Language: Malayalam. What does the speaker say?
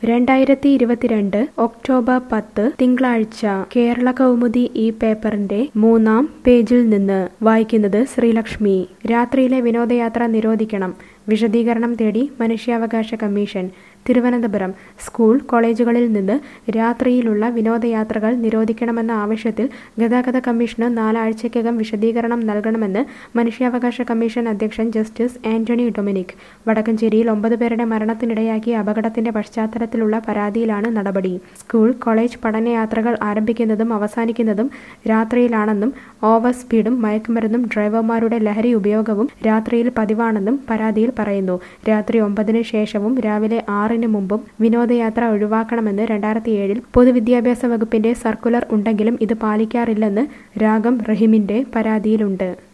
രണ്ടായിരത്തി ഇരുപത്തിരണ്ട് ഒക്ടോബർ പത്ത് തിങ്കളാഴ്ച കേരള കൗമുദി ഈ പേപ്പറിന്റെ മൂന്നാം പേജിൽ നിന്ന് വായിക്കുന്നത് ശ്രീലക്ഷ്മി രാത്രിയിലെ വിനോദയാത്ര നിരോധിക്കണം വിശദീകരണം തേടി മനുഷ്യാവകാശ കമ്മീഷൻ തിരുവനന്തപുരം സ്കൂൾ കോളേജുകളിൽ നിന്ന് രാത്രിയിലുള്ള വിനോദയാത്രകൾ നിരോധിക്കണമെന്ന ആവശ്യത്തിൽ ഗതാഗത കമ്മീഷന് നാലാഴ്ചയ്ക്കകം വിശദീകരണം നൽകണമെന്ന് മനുഷ്യാവകാശ കമ്മീഷൻ അധ്യക്ഷൻ ജസ്റ്റിസ് ആന്റണി ഡൊമിനിക് വടക്കഞ്ചേരിയിൽ ഒമ്പത് പേരുടെ മരണത്തിനിടയാക്കിയ അപകടത്തിന്റെ പശ്ചാത്തലത്തിലുള്ള പരാതിയിലാണ് നടപടി സ്കൂൾ കോളേജ് പഠനയാത്രകൾ ആരംഭിക്കുന്നതും അവസാനിക്കുന്നതും രാത്രിയിലാണെന്നും ഓവർ സ്പീഡും മയക്കുമരുന്നും ഡ്രൈവർമാരുടെ ലഹരി ഉപയോഗവും രാത്രിയിൽ പതിവാണെന്നും പരാതിയിൽ പറയുന്നു രാത്രി ഒമ്പതിന് ശേഷവും രാവിലെ ആറിന് മുമ്പും വിനോദയാത്ര ഒഴിവാക്കണമെന്ന് രണ്ടായിരത്തി ഏഴിൽ പൊതുവിദ്യാഭ്യാസ വകുപ്പിന്റെ സർക്കുലർ ഉണ്ടെങ്കിലും ഇത് പാലിക്കാറില്ലെന്ന് രാഗം റഹീമിന്റെ പരാതിയിലുണ്ട്